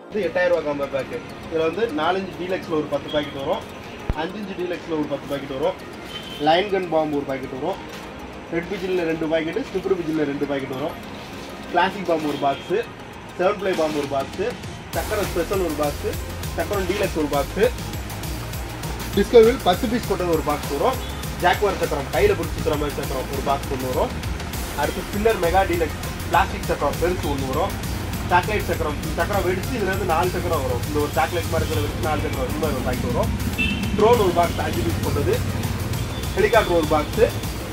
இது எட்டாயிரம் ரூபா காம்போ பேக்கு இதில் வந்து நாலஞ்சு டீலக்ஸில் ஒரு பத்து பாக்கெட் வரும் அஞ்சஞ்சு டீலக்ஸில் ஒரு பத்து பாக்கெட் வரும் லைன் கன் பாம்பு ஒரு பாக்கெட் வரும் ரெட் பிஜிலில் ரெண்டு பாக்கெட்டு ஸ்னிப்பர் பிஜிலில் ரெண்டு பாக்கெட் வரும் கிளாசிக் பாம்பு ஒரு பாக்ஸு செவன் ப்ளை பாம்பு ஒரு பாக்ஸு சக்கரம் ஸ்பெஷல் ஒரு பாக்ஸு சக்கரம் டீலக்ஸ் ஒரு பாக்ஸு டிஸ்கவரில் பத்து பீஸ் கொண்டது ஒரு பாக்ஸ் வரும் ஜாக்வார் சக்கரம் கையில் பிடிச்சி சுற்றுற மாதிரி சக்கரம் ஒரு பாக்ஸ் ஒன்று வரும் அடுத்து ஸ்பின்னர் மெகா டீலக்ஸ் பிளாஸ்டிக் சக்கரம் பெருசு ஒன்று வரும் சாக்லேட் சக்கரம் இந்த சக்கரம் வெடிச்சு இதுல இருந்து நாலு சக்கரம் வரும் இந்த ஒரு சாக்லேட் மாதிரி இருக்கிற வெடிச்சு நாலு சக்கரம் வரும் இந்த மாதிரி ஒரு பாக்கெட் வரும் ட்ரோன் ஒரு பாக்ஸ் அஞ்சு பீஸ் கொண்டது ஹெலிகாப்டர் ஒரு பாக்ஸு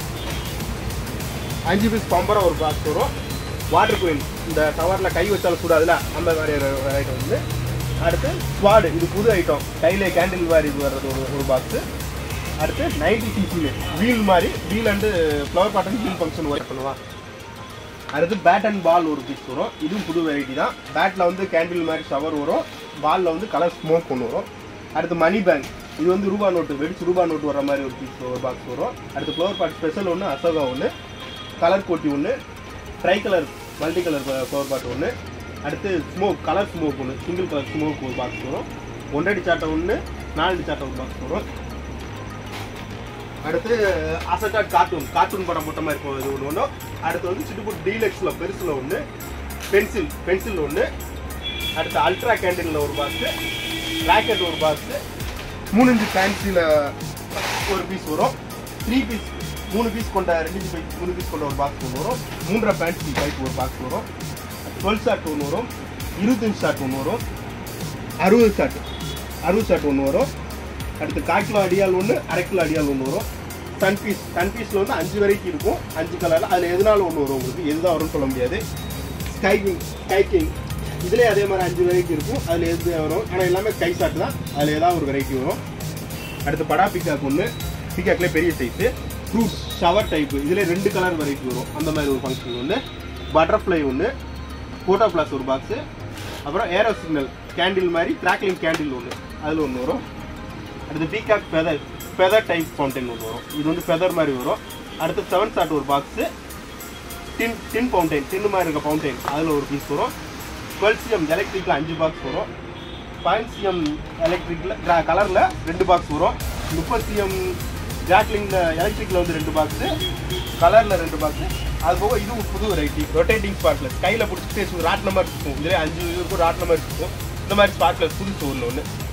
அஞ்சு பீஸ் பம்பரம் ஒரு பாக்ஸ் வரும் வாட்டர் குயின் இந்த டவரில் கை வச்சாலும் கூடாதுல அந்த மாதிரி ஒரு ஐட்டம் வந்து அடுத்து ஸ்வாடு இது புது ஐட்டம் கையில் கேண்டில் மாதிரி இது வர்றது ஒரு ஒரு பாக்ஸு அடுத்து நைன்டி சிசியில் வீல் மாதிரி wheel and flower pot wheel function work பண்ணுவான் அடுத்து பேட் அண்ட் பால் ஒரு பீஸ் வரும் இதுவும் புது வெரைட்டி தான் பேட்டில் வந்து கேண்டில் மாதிரி ஷவர் வரும் பாலில் வந்து கலர் ஸ்மோக் ஒன்று வரும் அடுத்து மணி பேங்க் இது வந்து ரூபா நோட்டு வெடிச்சு ரூபா நோட்டு வர மாதிரி ஒரு பீஸ் ஒரு பாக்ஸ் வரும் அடுத்து ஃப்ளவர் பாட் ஸ்பெஷல் ஒன்று அசோகா ஒன்று கலர் கோட்டி ஒன்று tri colour multi colour flower pot ஒன்று அடுத்து ஸ்மோக் கலர் ஸ்மோக் ஒன்று சிங்கிள் கலர் ஸ்மோக் ஒரு பாக்ஸ் வரும் ஒன்றடி சாட்டை ஒன்று நாலடி சாட்டை ஒரு பாக்ஸ் வரும் அடுத்து அசட்டாட் கார்ட்டூன் கார்ட்டூன் படம் போட்ட மாதிரி இருக்கும் இது ஒன்று ஒன்று அடுத்து வந்து சிட்டுபுட் டீலக்ஸில் பெருசில் ஒன்று பென்சில் பென்சில் ஒன்று அடுத்து அல்ட்ரா கேண்டிலில் ஒரு பாக்ஸு ராக்கெட் ஒரு பாக்ஸு மூணு இன்ச்சு ஃபேன்சியில் ஒரு பீஸ் வரும் த்ரீ பீஸ் மூணு பீஸ் கொண்ட ரெண்டு பீஸ் மூணு பீஸ் கொண்ட ஒரு பாக்ஸ் ஒன்று வரும் மூன்றரை ஃபேன்சி பைக் ஒரு பாக்ஸ் வரும் டுவெல் ஷாட் ஒன்று வரும் இருபத்தஞ்சு ஷாட் ஒன்று வரும் அறுபது ஷாட் அறுபது ஷாட் ஒன்று வரும் அடுத்து கால் கிலோ அடியால் ஒன்று அரை கிலோ அடியால் ஒன்று வரும் சன் பீஸ் சன் பீஸில் வந்து அஞ்சு வரைக்கும் இருக்கும் அஞ்சு கலரில் அதில் எதுனாலும் ஒன்று வரும் உங்களுக்கு எதுதான் வரும்னு சொல்ல முடியாது ஸ்கை கிங் ஸ்கை கிங் இதுலேயே அதே மாதிரி அஞ்சு வெரைட்டி இருக்கும் அதில் எது வரும் ஆனால் எல்லாமே ஸ்கை ஷாட் தான் அதில் ஏதாவது ஒரு வெரைட்டி வரும் அடுத்து படா பிக்காக் ஒன்று பிக்காக்லேயே பெரிய சைஸு ஃப்ரூட் ஷவர் டைப்பு இதில் ரெண்டு கலர் வெரைட்டி வரும் அந்த மாதிரி ஒரு ஃபங்க்ஷன் ஒன்று பட்டர்ஃப்ளை ஒன்று ஃபோட்டோ ப்ளஸ் ஒரு பாக்ஸு அப்புறம் ஏரோ சிக்னல் கேண்டில் மாதிரி கிராக்லிங் கேண்டில் ஒன்று அதில் ஒன்று வரும் அடுத்து peacock feather feather type fountain ஒன்று வரும் இது வந்து ஃபெதர் மாதிரி வரும் அடுத்து செவன் ஷாட் ஒரு box tin tin fountain tin மாதிரி இருக்க ஃபவுண்டைன் அதில் ஒரு பீஸ் வரும் டுவெல் சிஎம் எலக்ட்ரிக்கில் அஞ்சு பாக்ஸ் வரும் பாயிண்ட் சிஎம் எலக்ட்ரிக்கில் கலரில் ரெண்டு பாக்ஸ் வரும் முப்பது சிஎம் ஜாக்லிங்கில் எலக்ட்ரிக்கில் வந்து ரெண்டு பாக்ஸு கலரில் ரெண்டு பாக்ஸு அது போக இதுவும் புது வெரைட்டி ரொட்டேட்டிங் ஸ்பார்க்லஸ் கையில் பிடிச்சிட்டு ராட்டின மாதிரி இருக்கும் இதிலே அஞ்சு இருக்கும் ராட்டின மாதிரி இருக்கும் இந்த மாதிரி ஸ்பார்க்லஸ் புதுசு ஒன்று ஒன்று